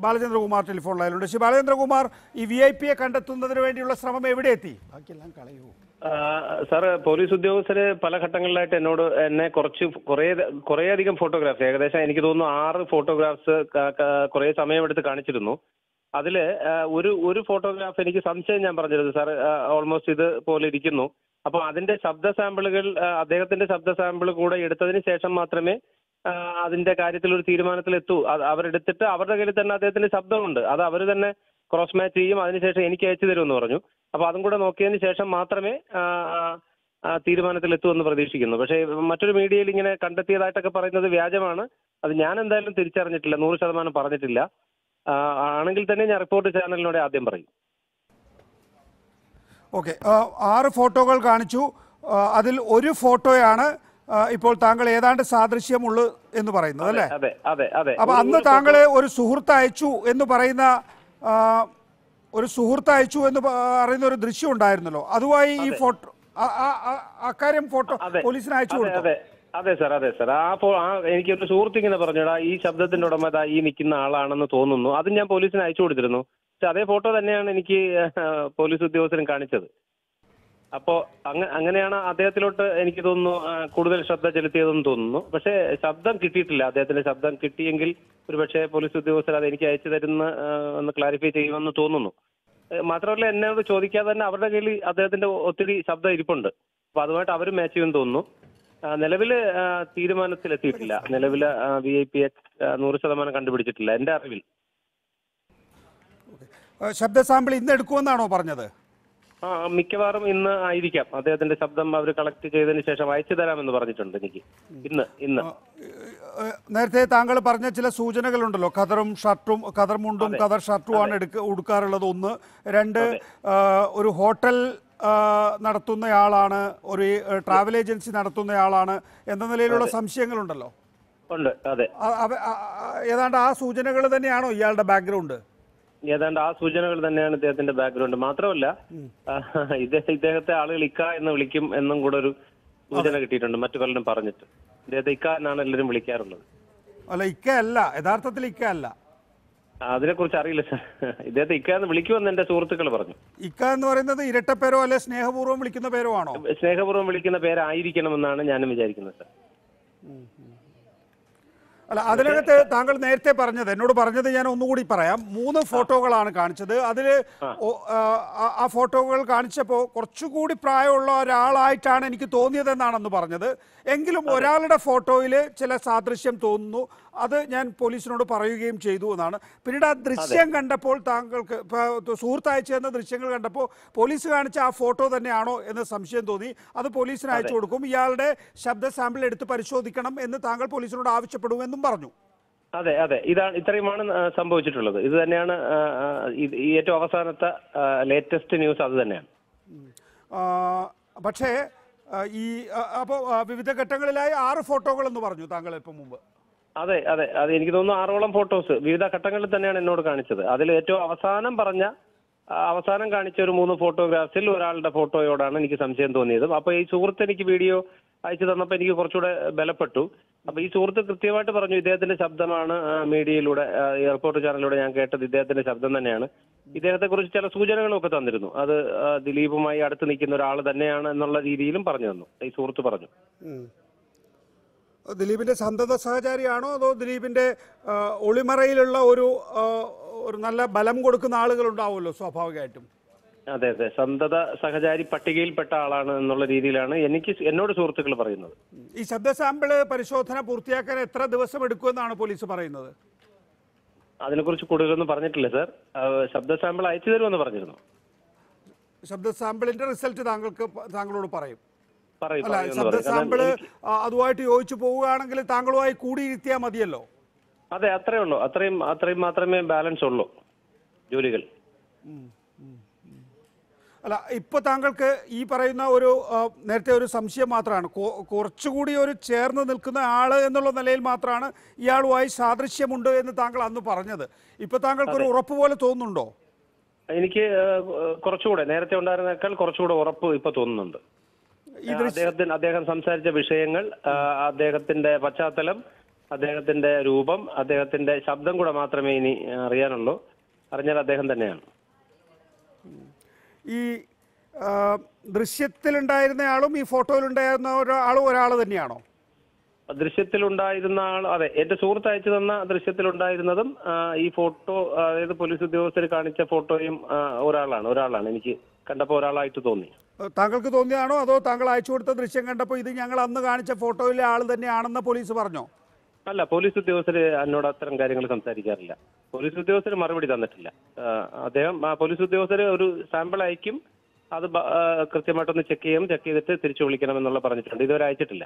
Balachandrakumar telephone ലൈനിലുണ്ട് ശ്രീ ബാലചന്ദ്രകുമാർ ഈ വി ഐ പിയെ കണ്ടെത്തുന്നതിന് വേണ്ടിയുള്ള ശ്രമം എവിടെ എത്തി ബാക്കിയെല്ലാം കളയൂ സാർ പോലീസ് ഉദ്യോഗസ്ഥര് പല ഘട്ടങ്ങളിലായിട്ട് എന്നോട് എന്നെ കുറച്ച് കുറേ കുറേയധികം ഫോട്ടോഗ്രാഫ്സ് ഏകദേശം എനിക്ക് തോന്നുന്നു ആറ് ഫോട്ടോഗ്രാഫ്സ് കുറേ സമയമെടുത്ത് കാണിച്ചിരുന്നു അതില് ആ, ഒരു ഒരു ഫോട്ടോഗ്രാഫ് എനിക്ക് സംശയം ഞാൻ പറഞ്ഞിരുന്നു സാർ ഓൾമോസ്റ്റ് ഇത് പോലെ ഇരിക്കുന്നു അപ്പൊ അതിന്റെ ശബ്ദ സാമ്പിളുകൾ ആ, അദ്ദേഹത്തിന്റെ ശബ്ദ സാമ്പിൾ കൂടെ എടുത്തതിന് ശേഷം മാത്രമേ ആ, അതിന്റെ കാര്യത്തിൽ ഒരു തീരുമാനത്തിലെത്തൂ അത് അവരെടുത്തിട്ട് അവരുടെ കയ്യിൽ തന്നെ അദ്ദേഹത്തിന്റെ ശബ്ദമുണ്ട് അത് അവർ തന്നെ ക്രോസ് മാച്ച് ചെയ്യും അതിനുശേഷം എനിക്ക് അയച്ചു തരുമെന്ന് പറഞ്ഞു അപ്പൊ അതും കൂടെ നോക്കിയതിന് ശേഷം മാത്രമേ ആ, ആ, ആ, തീരുമാനത്തിലെത്തുമെന്ന് പ്രതീക്ഷിക്കുന്നു പക്ഷേ മറ്റൊരു മീഡിയയിൽ ഇങ്ങനെ കണ്ടെത്തിയതായിട്ടൊക്കെ പറയുന്നത് വ്യാജമാണ് അത് ഞാൻ എന്തായാലും തിരിച്ചറിഞ്ഞിട്ടില്ല നൂറ് ശതമാനം പറഞ്ഞിട്ടില്ല ആ, ആണെങ്കിൽ തന്നെ ഞാൻ റിപ്പോർട്ട് ചാനലിനോട് ആദ്യം പറയും ഓക്കെ ആറ് ഫോട്ടോകൾ കാണിച്ചു ആ, അതിൽ ഒരു ഫോട്ടോയാണ് ആ, ഇപ്പോൾ താങ്കൾ ഏതാണ്ട് സാദൃശ്യമുള്ളു എന്ന് പറയുന്നത് അല്ലേ അതെ അതെ അതെ അപ്പൊ ഒരു- അന്ന് ഒരു താങ്കൾ ഒരു സുഹൃത്ത് അയച്ചു എന്ന് പറയുന്ന ആ, ഒരു സുഹൃത്ത് അയച്ചു എന്ന് പ- പറയുന്ന ഒരു ദൃശ്യം ഉണ്ടായിരുന്നല്ലോ അതുമായി ഈ ഫോട്ടോ ആ- ആ- ആ- അക്കാര്യം ഫോട്ടോ അതെ. പോലീസിന് അയച്ചു അതെ കൊടുത്തു അതെ അതെ സാർ അതെ സാർ ആ ഫോ ആ എനിക്കൊരു സുഹൃത്ത് ഇങ്ങനെ പറഞ്ഞടാ ഈ ശബ്ദത്തിന്റെ ഉടമ ദാ ഈ നിൽക്കുന്ന ആളാണെന്ന് തോന്നുന്നു അത് ഞാൻ പോലീസിന് അയച്ചു കൊടുത്തിരുന്നു പക്ഷെ അതേ ഫോട്ടോ തന്നെയാണ് എനിക്ക് ആ, പോലീസ് ഉദ്യോഗസ്ഥരും കാണിച്ചത് അപ്പോ അങ്ങ അങ്ങനെയാണ് അദ്ദേഹത്തിലോട്ട് എനിക്ക് തോന്നുന്നു ആ, കൂടുതൽ ശ്രദ്ധ ചെലുത്തിയതെന്ന് തോന്നുന്നു പക്ഷേ ശബ്ദം കിട്ടിയിട്ടില്ല അദ്ദേഹത്തിന്റെ ശബ്ദം കിട്ടിയെങ്കിൽ ഒരുപക്ഷെ പോലീസ് ഉദ്യോഗസ്ഥർ അത് എനിക്ക് അയച്ചു തരുന്ന ആ, ഒന്ന് ക്ലാരിഫൈ ചെയ്യുമെന്ന് തോന്നുന്നു ഏ, മാത്രമല്ല എന്നോട് ചോദിക്കാതെ തന്നെ അവരുടെ കയ്യിൽ അദ്ദേഹത്തിന്റെ ഒത്തിരി ശബ്ദം ഇരിപ്പുണ്ട് അപ്പൊ അതുമായിട്ട് അവരും മാച്ച് ചെയ്യുമെന്ന് തോന്നുന്നു ആ, നിലവില് ആ, തീരുമാനത്തിലെത്തിയിട്ടില്ല നിലവില് വി ഐ പി നൂറ് ശതമാനം കണ്ടുപിടിച്ചിട്ടില്ല എന്റെ അറിവിൽ ആ, ശബ്ദ സാമ്പിൾ ഇന്ന് എടുക്കുമെന്നാണോ പറഞ്ഞത് ആ മിക്കവാറും ഇന്ന് ആയിരിക്കാം അദ്ദേഹത്തിന്റെ ശബ്ദം അവർ കളക്ട് ചെയ്തതിന് ശേഷം അയച്ചു തരാമെന്ന് പറഞ്ഞിട്ടുണ്ട് എനിക്ക് ഇന്ന് ഇന്ന് ഏ, നേരത്തെ താങ്കൾ പറഞ്ഞ ചില സൂചനകളുണ്ടല്ലോ ഖദറും ഷർട്ടും ഖദർ മുണ്ടും ഖദർ ഷർട്ടുമാണ് എടുക്ക ഉടുക്കാറുള്ളത് ഒന്ന് രണ്ട് ആ, ഒരു ഹോട്ടൽ ആ, നടത്തുന്നയാളാണ് ഒരു ഏ, ട്രാവൽ ഏജൻസി നടത്തുന്നയാളാണ് എന്ന നിലയിലുള്ള സംശയങ്ങളുണ്ടല്ലോ ഉണ്ട് അതെ ആ- അവ- ആ- ആ- ഏതാണ്ട് ആ സൂചനകൾ തന്നെയാണോ ഇയാളുടെ ബാക്ക്ഗ്രൗണ്ട് ഏതാണ്ട് ആ സൂചനകൾ തന്നെയാണ് ഇദ്ദേഹത്തിന്റെ ബാക്ക്ഗ്രൗണ്ട് മാത്രമല്ല ആ, ഇദ്ദേഹ ഇദ്ദേഹത്തെ ആളുകൾ ഇക്ക എന്ന് വിളിക്കും എന്നും കൂടെ ഒരു സൂചന കിട്ടിയിട്ടുണ്ട് മറ്റു പലരും പറഞ്ഞിട്ട് ഇദ്ദേഹത്തെ ഇക്ക എന്നാണ് എല്ലാവരും വിളിക്കാറുള്ളത് അല്ല ഇക്ക അല്ല യഥാർത്ഥത്തിൽ ഇക്ക അല്ല അതിനെ കുറിച്ച് അറിയില്ല സാർ ഇദ്ദേഹത്തെ ഇക്ക എന്ന് വിളിക്കുമെന്ന് എന്റെ സുഹൃത്തുക്കൾ പറഞ്ഞു ഇക്ക എന്ന് പറയുന്നത് ഇരട്ടപ്പേരോ അല്ലെ സ്നേഹപൂർവ്വം വിളിക്കുന്ന പേരോ ആണോ സ്നേഹപൂർവ്വം വിളിക്കുന്ന പേരായിരിക്കണമെന്നാണ് ഞാനും വിചാരിക്കുന്നത് സാർ അല്ല അതിനകത്ത് താങ്കൾ നേരത്തെ പറഞ്ഞത് എന്നോട് പറഞ്ഞത് ഞാൻ ഒന്നുകൂടി പറയാം മൂന്ന് ഫോട്ടോകളാണ് കാണിച്ചത് അതിൽ ആ ഫോട്ടോകൾ കാണിച്ചപ്പോൾ കുറച്ചുകൂടി പ്രായമുള്ള ഒരാളായിട്ടാണ് എനിക്ക് തോന്നിയതെന്നാണെന്ന് പറഞ്ഞത് എങ്കിലും ഒരാളുടെ ഫോട്ടോയിൽ ചില സാദൃശ്യം തോന്നുന്നു അത് ഞാൻ പോലീസിനോട് പറയുകയും ചെയ്തു എന്നാണ് പിന്നീട് ആ ദൃശ്യം കണ്ടപ്പോൾ താങ്കൾക്ക് ഇപ്പൊ സുഹൃത്ത് അയച്ചു തന്ന ദൃശ്യങ്ങൾ കണ്ടപ്പോൾ പോലീസ് കാണിച്ച ആ ഫോട്ടോ തന്നെയാണോ എന്ന് സംശയം തോന്നി അത് പോലീസിന് അയച്ചു കൊടുക്കും ഇയാളുടെ ശബ്ദ സാമ്പിൾ എടുത്ത് പരിശോധിക്കണം എന്ന് താങ്കൾ പോലീസിനോട് ആവശ്യപ്പെടുമെന്നും പറഞ്ഞു അതെ അതെ ഇതാണ് ഇത്രയുമാണ് ആ, സംഭവിച്ചിട്ടുള്ളത് ഇത് തന്നെയാണ് ആ, ആ, ഇത് ഈ ഏറ്റവും അവസാനത്തെ ലേറ്റസ്റ്റ് ന്യൂസ് അത് തന്നെയാണ് ആ, പക്ഷേ ആ, ഈ അപ്പോൾ വിവിധ ഘട്ടങ്ങളിലായി ആറ് ഫോട്ടോകൾ എന്ന് പറഞ്ഞു താങ്കൾ ഇപ്പം മുമ്പ് അതെ അതെ അത് എനിക്ക് തോന്നുന്നു ആറോളം ഫോട്ടോസ് വിവിധ ഘട്ടങ്ങളിൽ തന്നെയാണ് എന്നോട് കാണിച്ചത് അതിൽ ഏറ്റവും അവസാനം പറഞ്ഞ ആ, അവസാനം കാണിച്ച ഒരു മൂന്ന് ഫോട്ടോഗ്രാഫ്സിൽ ഒരാളുടെ ഫോട്ടോയോടാണ് എനിക്ക് സംശയം തോന്നിയത് അപ്പൊ ഈ സുഹൃത്ത് എനിക്ക് വീഡിയോ അയച്ചു തന്നപ്പോൾ എനിക്ക് കുറച്ചുകൂടെ ബലപ്പെട്ടു അപ്പൊ ഈ സുഹൃത്ത് കൃത്യമായിട്ട് പറഞ്ഞു ഇദ്ദേഹത്തിന്റെ ശബ്ദമാണ് ആ, മീഡിയയിലൂടെ ആ, എയർപോർട്ട് ചാനലിലൂടെ ഞാൻ കേട്ടത് ഇദ്ദേഹത്തിന്റെ ശബ്ദം തന്നെയാണ് ഇദ്ദേഹത്തെ കുറിച്ച് ചില സൂചനകളും ഒക്കെ തന്നിരുന്നു അത് ആ, ദിലീപുമായി അടുത്ത് നിൽക്കുന്ന ഒരാൾ തന്നെയാണ് എന്നുള്ള രീതിയിലും പറഞ്ഞു തന്നു ഈ സുഹൃത്ത് പറഞ്ഞു ദിലീപിന്റെ സന്തത സഹചാരിയാണോ അതോ ദിലീപിന്റെ ആ, ഒളിമറയിലുള്ള ഒരു ആ, ഒരു നല്ല ബലം കൊടുക്കുന്ന ആളുകൾ ഉണ്ടാവുമല്ലോ സ്വാഭാവികമായിട്ടും അതെ അതെ സന്തത സഹചാരി പട്ടികയിൽപ്പെട്ട ആളാണ് എന്നുള്ള രീതിയിലാണ് എനിക്ക് എന്നോട് സുഹൃത്തുക്കൾ പറയുന്നത് ഈ ശബ്ദ സാമ്പിള് പരിശോധന പൂർത്തിയാക്കാൻ എത്ര ദിവസം എടുക്കുമെന്നാണ് പോലീസ് പറയുന്നത് അതിനെക്കുറിച്ച് കൂടുതലൊന്നും പറഞ്ഞിട്ടില്ല സാർ ആ, ശബ്ദ സാമ്പിൾ അയച്ചു തരുമെന്ന് പറഞ്ഞിരുന്നു ശബ്ദ സാമ്പിളിന്റെ റിസൾട്ട് താങ്കൾക്ക് പ- താങ്കളോട് പറയും പറയും അല്ല പറയുമെന്ന് ശബ്ദ പറയും. കാരണം സാമ്പിള് എനിക്ക് ആ, അതുമായിട്ട് യോജിച്ചു പോവുകയാണെങ്കിൽ താങ്കളുമായി കൂടിയിരുത്തിയാൽ മതിയല്ലോ അതെ അത്രേ ഉള്ളൂ അത്രയും അത്രയും മാത്രമേ ബാലൻസ് ഉള്ളൂ ജോലികൾ അല്ല ഇപ്പൊ താങ്കൾക്ക് ഈ പറയുന്ന ഒരു ആ, നേരത്തെ ഒരു സംശയം മാത്രമാണ് കൊ- കുറച്ചുകൂടി ഒരു ചേർന്ന് നിൽക്കുന്ന ആള് എന്നുള്ള നിലയിൽ മാത്രമാണ് ഇയാളുമായി സാദൃശ്യമുണ്ട് എന്ന് താങ്കൾ അന്ന് പറഞ്ഞത് ഇപ്പൊ താങ്കൾക്ക് ഒരു ഉറപ്പ് പോലെ തോന്നുന്നുണ്ടോ എനിക്ക് ആ, കുറച്ചുകൂടെ നേരത്തെ ഉണ്ടായിരുന്നേക്കാൾ കുറച്ചുകൂടെ ഉറപ്പ് ഇപ്പൊ തോന്നുന്നുണ്ട് ഈ ദൃശ്യ അദ്ദേഹത്തിന് അദ്ദേഹം സംസാരിച്ച വിഷയങ്ങൾ ആ, അദ്ദേഹത്തിന്റെ പശ്ചാത്തലം അദ്ദേഹത്തിന്റെ രൂപം അദ്ദേഹത്തിന്റെ ശബ്ദം കൂടെ മാത്രമേ ഇനി അറിയാനുള്ളൂ അറിഞ്ഞാൽ അദ്ദേഹം തന്നെയാണ് ഈ ആ, ദൃശ്യത്തിലുണ്ടായിരുന്നയാളും ഈ ഫോട്ടോയിലുണ്ടായിരുന്ന ഒരാളും ഒരാൾ തന്നെയാണോ ദൃശ്യത്തിലുണ്ടായിരുന്ന ആൾ അതെ എന്റെ സുഹൃത്ത് അയച്ചു തന്ന ദൃശ്യത്തിലുണ്ടായിരുന്നതും ആ, ഈ ഫോട്ടോ അതായത് പോലീസ് ഉദ്യോഗസ്ഥർ കാണിച്ച ഫോട്ടോയും ആ, ഒരാളാണ് ഒരാളാണ് എനിക്ക് കണ്ടപ്പോൾ ഒരാളായിട്ട് തോന്നി ഏ, താങ്കൾക്ക് തോന്നിയാണോ അതോ താങ്കൾ അയച്ചു കൊടുത്ത ദൃശ്യം കണ്ടപ്പോൾ ഇത് ഞങ്ങൾ അന്ന് കാണിച്ച ഫോട്ടോയിലെ ആൾ തന്നെയാണെന്ന് പോലീസ് പറഞ്ഞോ അല്ല പോലീസ് ഉദ്യോഗസ്ഥർ എന്നോട് അത്തരം കാര്യങ്ങൾ സംസാരിക്കാറില്ല പോലീസ് ഉദ്യോഗസ്ഥർ മറുപടി തന്നിട്ടില്ല ആ, അദ്ദേഹം ആ, പോലീസ് ഉദ്യോഗസ്ഥർ ഒരു സാമ്പിൾ അയക്കും അത് ബ- ആ, കൃത്യമായിട്ടൊന്ന് ചെക്ക് ചെയ്യും ചെക്ക് ചെയ്തിട്ട് തിരിച്ചു വിളിക്കണം എന്നുള്ള പറഞ്ഞിട്ടുണ്ട് ഇതുവരെ അയച്ചിട്ടില്ല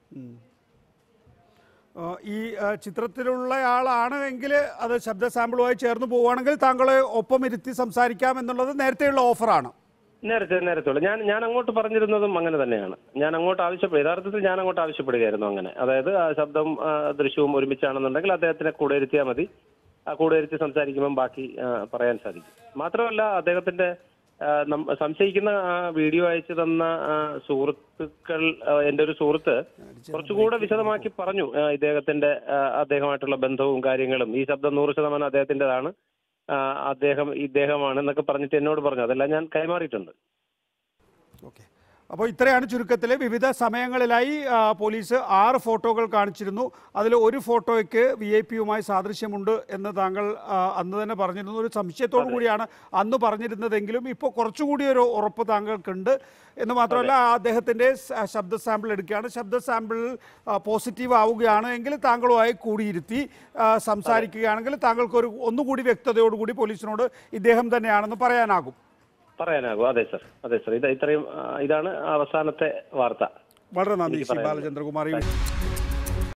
ആ, ഈ ആ, ചിത്രത്തിലുള്ള ആളാണ് എങ്കിൽ അത് ശബ്ദ സാമ്പിളുമായി ചേർന്ന് പോവുകയാണെങ്കിൽ താങ്കളെ ഒപ്പം ഇരുത്തി സംസാരിക്കാം എന്നുള്ളത് നേരത്തെയുള്ള ഓഫറാണ് നേരത്തെ നേരത്തെ ഉള്ളു ഞാൻ ഞാൻ അങ്ങോട്ട് പറഞ്ഞിരുന്നതും അങ്ങനെ തന്നെയാണ് ഞാൻ അങ്ങോട്ട് ആവശ്യപ്പെടും യഥാർത്ഥത്തിൽ ഞാൻ അങ്ങോട്ട് ആവശ്യപ്പെടുകയായിരുന്നു അങ്ങനെ അതായത് ആ ശബ്ദവും ആ, ദൃശ്യവും ഒരുമിച്ചാണെന്നുണ്ടെങ്കിൽ അദ്ദേഹത്തിനെ കൂടെ ഇരുത്തിയാൽ മതി ആ കൂടെ ഇരുത്തി സംസാരിക്കുമ്പോൾ ബാക്കി ആ, പറയാൻ സാധിക്കും മാത്രമല്ല അദ്ദേഹത്തിന്റെ ആ, നം- സംശയിക്കുന്ന ആ വീഡിയോ അയച്ചു തന്ന ആ, സുഹൃത്തുക്കൾ ആ, എന്റെ ഒരു സുഹൃത്ത് കുറച്ചുകൂടെ വിശദമാക്കി പറഞ്ഞു ആ, ഇദ്ദേഹത്തിന്റെ ആ, അദ്ദേഹമായിട്ടുള്ള ബന്ധവും കാര്യങ്ങളും ഈ ശബ്ദം നൂറ് ശതമാനം അദ്ദേഹത്തിൻ്റെതാണ് ആ, അദ്ദേഹം ഇദ്ദേഹമാണ് എന്നൊക്കെ പറഞ്ഞിട്ട് എന്നോട് പറഞ്ഞു അതെല്ലാം ഞാൻ കൈമാറിയിട്ടുണ്ട് ഓക്കെ അപ്പോൾ ഇത്രയാണ് ചുരുക്കത്തിൽ വിവിധ സമയങ്ങളിലായി ആ, പോലീസ് ആറ് ഫോട്ടോകൾ കാണിച്ചിരുന്നു അതിൽ ഒരു ഫോട്ടോയ്ക്ക് വി ഐ പിയുമായി സാദൃശ്യമുണ്ട് എന്ന് താങ്കൾ ആ, അന്ന് തന്നെ പറഞ്ഞിരുന്നു ഒരു സംശയത്തോടു കൂടിയാണ് അന്ന് പറഞ്ഞിരുന്നതെങ്കിലും ഇപ്പോൾ കുറച്ചുകൂടി ഒരു ഉറപ്പ് താങ്കൾക്കുണ്ട് എന്ന് മാത്രമല്ല അദ്ദേഹത്തിൻ്റെ സ- ശബ്ദ സാമ്പിൾ എടുക്കുകയാണ് ശബ്ദ സാമ്പിൾ പോസിറ്റീവ് ആവുകയാണ് എങ്കിൽ താങ്കളുമായി കൂടിയിരുത്തി ആ, സംസാരിക്കുകയാണെങ്കിൽ താങ്കൾക്കൊരു ഒന്നുകൂടി വ്യക്തതയോടുകൂടി പോലീസിനോട് ഇദ്ദേഹം തന്നെയാണെന്ന് പറയാനാകും പറയാനാകും അതെ സർ അതെ സർ ഇത് ഇത്രയും ആ, ഇതാണ് അവസാനത്തെ വാർത്ത വളരെ നന്ദി എനിക്ക് ശ്രീ പറയാനുള്ളത്. ബാലചന്ദ്രകുമാർ ഈ